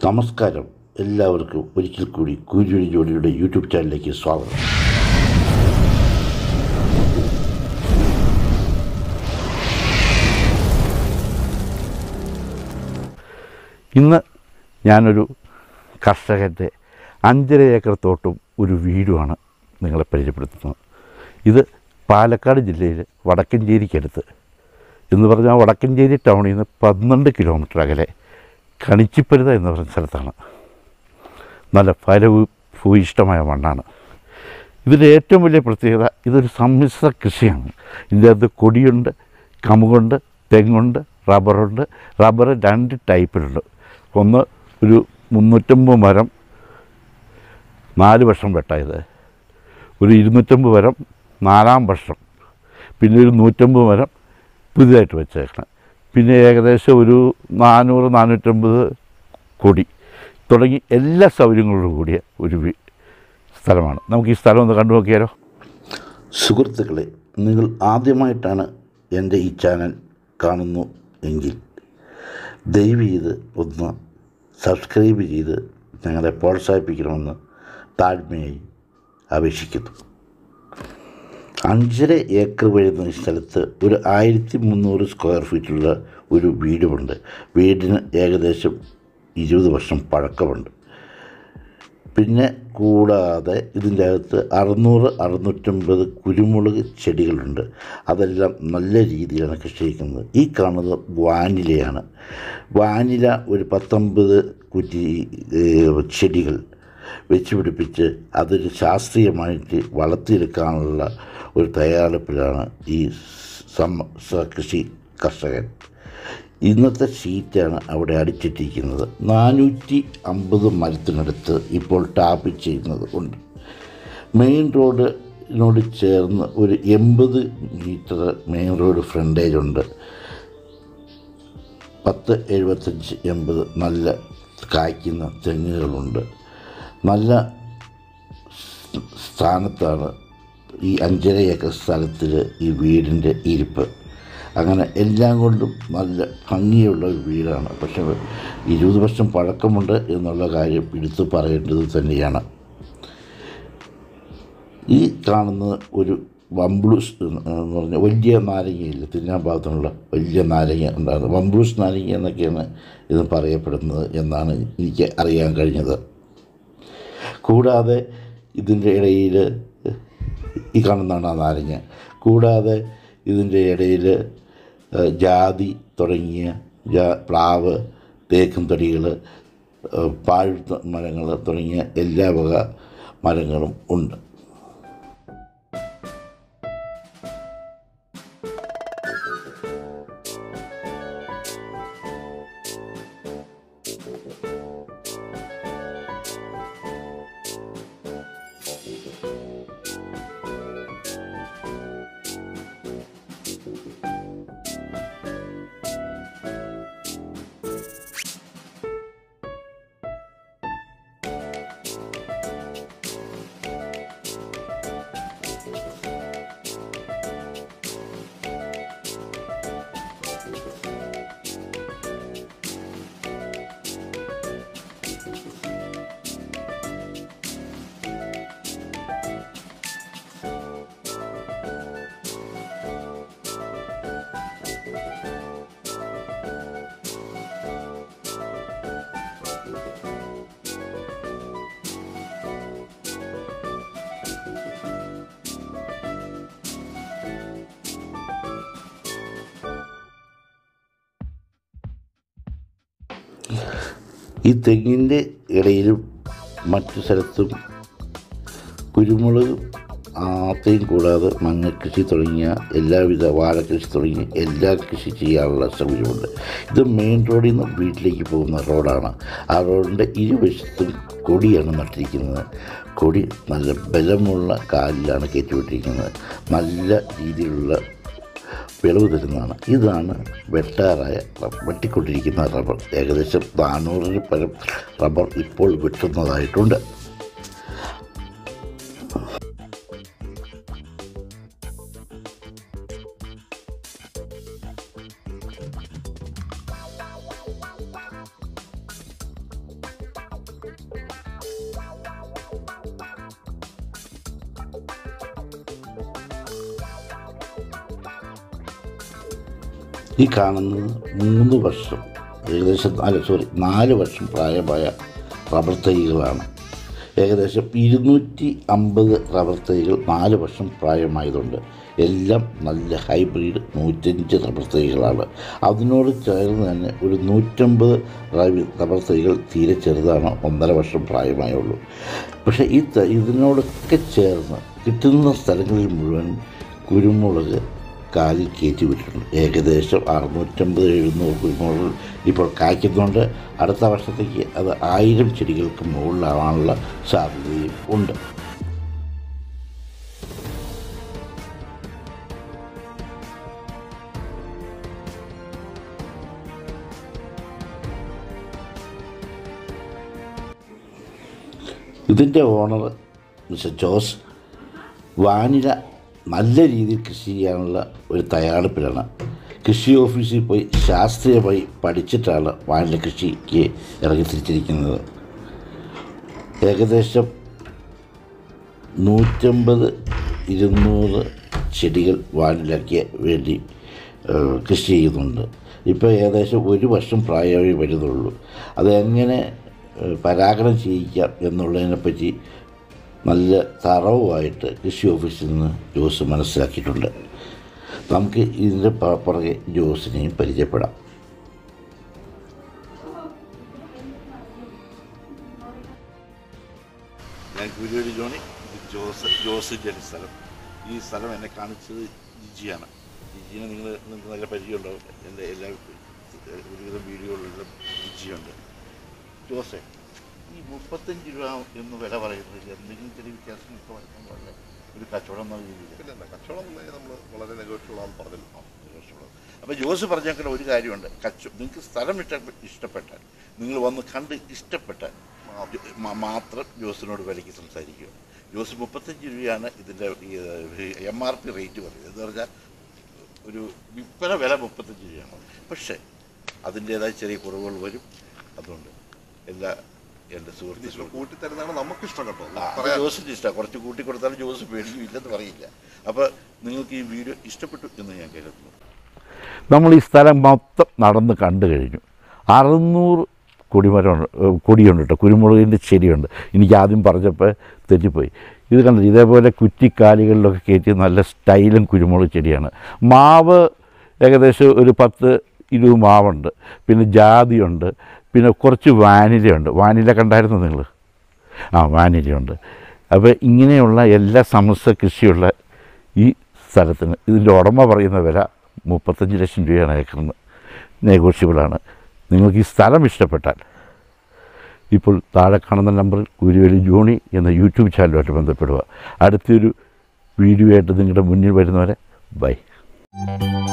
നമസ്കാരം എല്ലാവർക്കും ഒരിക്കൽ കൂടി കൂരിയൊഴി ജോലിയുടെ യൂട്യൂബ് ചാനലിലേക്ക് സ്വാഗതം ഇന്ന് ഞാനൊരു കർഷകൻ്റെ അഞ്ചര ഏക്കർ തോട്ടും ഒരു വീടുമാണ് നിങ്ങളെ പരിചയപ്പെടുത്തുന്നത് ഇത് പാലക്കാട് ജില്ലയിൽ വടക്കഞ്ചേരിക്കടുത്ത് എന്ന് പറഞ്ഞാൽ വടക്കഞ്ചേരി ടൗണിൽ നിന്ന് പന്ത്രണ്ട് കിലോമീറ്റർ അകലെ കണിച്ചിപ്പരുത എന്ന് പറയുന്ന സ്ഥലത്താണ് നല്ല ഫലവു ഭൂയിഷ്ടമായ മണ്ണാണ് ഇതിൻ്റെ ഏറ്റവും വലിയ പ്രത്യേകത ഇതൊരു സമ്മിശ്ര കൃഷിയാണ് ഇതിൻ്റെ അകത്ത് കൊടിയുണ്ട് കമുകുണ്ട് തെങ്ങുണ്ട് റബ്ബറുണ്ട് റബ്ബർ രണ്ട് ടൈപ്പിലുണ്ട് ഒന്ന് ഒരു മുന്നൂറ്റമ്പത് മരം നാല് വർഷം വെട്ടായത് ഒരു ഇരുന്നൂറ്റമ്പത് മരം നാലാം വർഷം പിന്നെ ഒരു നൂറ്റമ്പത് മരം പുതിയതായിട്ട് വെച്ചേക്കണം പിന്നെ ഏകദേശം ഒരു നാനൂറ് നാനൂറ്റമ്പത് കൊടി തുടങ്ങി എല്ലാ സൗകര്യങ്ങളോടും കൂടിയ ഒരു വി- സ്ഥലമാണ് നമുക്ക് ഈ സ്ഥലം ഒന്ന് കണ്ടു നോക്കിയാലോ സുഹൃത്തുക്കളെ നിങ്ങൾ ആദ്യമായിട്ടാണ് എൻ്റെ ഈ ചാനൽ കാണുന്നു എങ്കിൽ ദയവ് ചെയ്ത് ഒന്ന് സബ്സ്ക്രൈബ് ചെയ്ത് ഞങ്ങളെ പ്രോത്സാഹിപ്പിക്കണമെന്ന് താഴ്മയായി അപേക്ഷിക്കുന്നു അഞ്ചര ഏക്കർ വരുന്ന ഈ സ്ഥലത്ത് ഒരു ആയിരത്തി മുന്നൂറ് സ്ക്വയർ ഫീറ്റുള്ള ഒരു വീടുമുണ്ട് വീടിന് ഏകദേശം ഇരുപത് വർഷം പഴക്കമുണ്ട് പിന്നെ കൂടാതെ ഇതിൻ്റെ അകത്ത് അറുന്നൂറ് അറുന്നൂറ്റമ്പത് കുരുമുളക് ചെടികളുണ്ട് അതെല്ലാം നല്ല രീതിയിലാണ് കൃഷി ചെയ്യുന്നത് ഈ കാണുന്നത് വാനിലയാണ് വാനില ഒരു പത്തൊമ്പത് കുറ്റി ഏഹ്, ചെടികൾ വെച്ച് പിടിപ്പിച്ച് അതൊരു ശാസ്ത്രീയമായിട്ട് വളർത്തിയെടുക്കാനുള്ള ഒരു തയ്യാറെടുപ്പിലാണ് ഈ സമ്മ സ- കൃഷി കർഷകൻ ഇന്നത്തെ ഷീറ്റാണ് അവിടെ അടിച്ചിട്ടിരിക്കുന്നത് നാനൂറ്റി അമ്പത് മരത്തിനടുത്ത് ഇപ്പോൾ ടാപ്പ് ചെയ്യുന്നത് ഉണ്ട് മെയിൻ റോഡിനോട് ചേർന്ന് ഒരു എൺപത് മീറ്റർ മെയിൻ റോഡ് ഫ്രണ്ടേജ് ഉണ്ട് പത്ത് എഴുപത്തഞ്ച് എൺപത് നല്ല കായ്ക്കുന്ന തെങ്ങുകളുണ്ട് നല്ല സ്ഥാനത്താണ് ഈ അഞ്ചര ഏക്കർ സ്ഥലത്തിൽ ഈ വീടിൻ്റെ ഇരിപ്പ് അങ്ങനെ എല്ലാം കൊണ്ടും നല്ല ഭംഗിയുള്ള ഒരു വീടാണ് പക്ഷേ ഇരുപത് വർഷം പഴക്കമുണ്ട് എന്നുള്ള കാര്യം എടുത്തു പറയേണ്ടത് തന്നെയാണ് ഈ കാണുന്നത് ഒരു വംബ്ലൂസ് എന്ന് പറഞ്ഞ വലിയ നാരങ്ങയില്ല തിന്നാൻ പാകത്തിനുള്ള വലിയ നാരങ്ങ ഉണ്ടാകുന്നത് വംബ്ലൂസ് നാരങ്ങ എന്നൊക്കെയാണ് ഇത് പറയപ്പെടുന്നത് എന്നാണ് എനിക്ക് അറിയാൻ കഴിഞ്ഞത് കൂടാതെ ഇതിൻ്റെ ഇടയിൽ ഈ കാണുന്നതാണ് ആ നാരങ്ങ കൂടാതെ ഇതിൻ്റെ ഇടയിൽ ജാതി തുടങ്ങിയ ജാ- പ്ലാവ് തേക്കും തടികൾ പാഴ് മരങ്ങൾ തുടങ്ങിയ എല്ലാ വക മരങ്ങളും ഉണ്ട് ഈ തെങ്ങിൻ്റെ ഇടയിലും മറ്റു സ്ഥലത്തും കുരുമുളക് ആത്തയും കൂടാതെ മഞ്ഞക്കൃഷി തുടങ്ങിയ എല്ലാവിധ വാഴക്കൃഷി തുടങ്ങിയ എല്ലാ കൃഷി ചെയ്യാനുള്ള സൗകര്യമുണ്ട് ഇത് മെയിൻ റോഡിൽ നിന്ന് വീട്ടിലേക്ക് പോകുന്ന റോഡാണ് ആ റോഡിൻ്റെ ഇരുവശത്തും കൊടിയാണ് നട്ടിരിക്കുന്നത് കൊടി നല്ല ബലമുള്ള കാലിലാണ് കയറ്റിവിട്ടിരിക്കുന്നത് നല്ല രീതിയിലുള്ള വിളവ് തരുന്നതാണ് ഇതാണ് വെട്ടാറായ റബ്ബർ. വെട്ടിക്കൊണ്ടിരിക്കുന്ന റബ്ബർ ഏകദേശം നാനൂറിന് പരം റബ്ബർ ഇപ്പോൾ വെട്ടുന്നതായിട്ടുണ്ട് ഈ കാണുന്നത് മൂന്ന് വർഷം ഏകദേശം അല്ല സോറി നാല് വർഷം പ്രായമായ റബ്ബർ തൈകളാണ് ഏകദേശം ഇരുന്നൂറ്റി അമ്പത് റബ്ബർ തൈകൾ നാല് വർഷം പ്രായമായതുണ്ട് എല്ലാം നല്ല ഹൈബ്രിഡ് നൂറ്റഞ്ച് റബ്ബർ തൈകളാണ് അതിനോട് ചേർന്ന് തന്നെ ഒരു നൂറ്റമ്പത് റബി- റബ്ബർ തൈകൾ തീരെ ചെറുതാണ് ഒന്നര വർഷം പ്രായമായുള്ളൂ പക്ഷേ ഈ ത- ഇതിനോടൊക്കെ ചേർന്ന് കിട്ടുന്ന സ്ഥലങ്ങളിൽ മുഴുവൻ കുരുമുളക് കാലിൽ കയറ്റി വിട്ടിട്ടുണ്ട് ഏകദേശം അറുന്നൂറ്റമ്പത് എഴുന്നൂറ് കുരുമുളക് ഇപ്പോൾ കായ്ക്കുന്നുണ്ട് അടുത്ത വർഷത്തേക്ക് അത് ആയിരം ചെടികൾക്ക് മുകളിലാവാനുള്ള സാധ്യതയും ഉണ്ട് ഇതിൻ്റെ ഓണർ മിസ്റ്റർ ജോസ് വാനില നല്ല രീതിയിൽ കൃഷി ചെയ്യാനുള്ള ഒരു തയ്യാറെടുപ്പിലാണ് കൃഷി ഓഫീസിൽ പോയി ശാസ്ത്രീയമായി പഠിച്ചിട്ടാണ് വാനില കൃഷിക്ക് ഇറങ്ങി തിരിച്ചിരിക്കുന്നത് ഏകദേശം നൂറ്റമ്പത് ഇരുന്നൂറ് ചെടികൾ വാനിലയ്ക്ക് വേണ്ടി ഏഹ്, കൃഷി ചെയ്യുന്നുണ്ട് ഇപ്പോൾ ഏകദേശം ഒരു വർഷം പ്രായമായി വരുന്നുള്ളൂ അതെങ്ങനെ ഏഹ്, പരാഗണം ചെയ്യിക്കാം എന്നുള്ളതിനെപ്പറ്റി നല്ല തറവുമായിട്ട് കൃഷി ഓഫീസിൽ നിന്ന് ജോസ് മനസ്സിലാക്കിയിട്ടുണ്ട് നമുക്ക് ഇതിൻ്റെ പ- പുറകെ ജോസിനെയും പരിചയപ്പെടാം ഞാൻ കുരുവരി ജോണി ഇത് ജോസ് ജോസിൻ്റെ ഒരു സ്ഥലം ഈ സ്ഥലം എന്നെ കാണിച്ചത് ജിജിയാണ് ജിജിനെ നിങ്ങൾ നിങ്ങൾക്ക് നല്ല പരിചയമുണ്ടാവും എൻ്റെ എല്ലാ ഒരുവിധം വീഡിയോകളിലും ജിജിയുണ്ട് ജോസേ ഈ മുപ്പത്തഞ്ച് രൂപ എന്ന് വില പറയുന്നതിൽ എന്തെങ്കിലും ചെറിയ വ്യത്യാസം ഇപ്പോൾ വരുത്താൻ പാടില്ല ഒരു കച്ചവടം എന്ന രീതിയിൽ പിന്നെ കച്ചവടം നമ്മൾ വളരെ നെഗോഷ്യബിൾ ആണെന്ന് പറഞ്ഞല്ലോ അപ്പോൾ ജോസ് പറഞ്ഞേക്കുന്ന ഒരു കാര്യമുണ്ട് കച്ച നിങ്ങൾക്ക് സ്ഥലം ഇഷ്ട ഇഷ്ടപ്പെട്ടാൽ നിങ്ങൾ വന്ന് കണ്ട് ഇഷ്ടപ്പെട്ടാൽ മാ- മാത്രം ജോസിനോട് വിലയ്ക്ക് സംസാരിക്കുക ജോസ് മുപ്പത്തഞ്ച് രൂപയാണ് ഇതിൻ്റെ എം ആർ പി റേറ്റ് പറയുന്നത് എന്ന് പറഞ്ഞാൽ ഒരു വിൽപ്പന വില മുപ്പത്തഞ്ച് രൂപയാണ് പക്ഷേ അതിൻ്റേതായ ചെറിയ കുറവുകൾ വരും അതുകൊണ്ട് എല്ലാ എൻ്റെ ഇച്ചിരി സുഹൃത്തുക്കളും കൂട്ടി തരുന്നതാണ് നമുക്ക് ഇഷ്ടം കേട്ടോ ആ, അത് പറയാം ജോസിൻ്റെ ഇഷ്ടമാണ് കുറച്ച് കൂട്ടി കൊടുത്താലും ജോസ് പേടിക്കും ഇല്ലെന്ന് പറയില്ല അപ്പോൾ നിങ്ങൾക്ക് ഈ വീഡിയോ ഇഷ്ടപ്പെട്ടു എന്ന് ഞാൻ കരുതുന്നു നമ്മൾ ഈ സ്ഥലം മൊത്തം നടന്ന് കണ്ടു കഴിഞ്ഞു അറുന്നൂറ് കൊടിമരമുണ്ട് ഏഹ് കൊടിയുണ്ട് കേട്ടോ കുരുമുളകിൻ്റെ ചെടിയുണ്ട് എനിക്ക് ആദ്യം പറഞ്ഞപ്പോൾ തെറ്റിപ്പോയി ഇത് കണ്ടിട്ട് ഇതേപോലെ കുറ്റിക്കാലികളിലൊക്കെ കയറ്റി നല്ല സ്റ്റൈലും കുരുമുളക് ചെടിയാണ് മാവ് ഏകദേശം ഒരു പത്ത് ഇരുപത് മാവുണ്ട് പിന്നെ ജാതിയുണ്ട് പിന്നെ കുറച്ച് വാനിലയുണ്ട് വാനില കണ്ടായിരുന്നു നിങ്ങൾ ആ വാനിലയുണ്ട് അപ്പോൾ ഇങ്ങനെയുള്ള എല്ലാ സമസ്ത കൃഷിയുള്ള ഈ സ്ഥലത്തിന് ഇതിൻ്റെ ഉടമ പറയുന്ന വില മുപ്പത്തഞ്ച് ലക്ഷം രൂപയാണ് ഏക്കറിന് നെഗോഷ്യബിളാണ് നിങ്ങൾക്ക് ഈ സ്ഥലം ഇഷ്ടപ്പെട്ടാൽ ഇപ്പോൾ താഴെ കാണുന്ന നമ്പറിൽ കുരുവേലി ജോണി എന്ന യൂട്യൂബ് ചാനലുമായിട്ട് ബന്ധപ്പെടുക അടുത്തൊരു വീഡിയോ ആയിട്ട് നിങ്ങളുടെ മുന്നിൽ വരുന്നവരെ ബൈ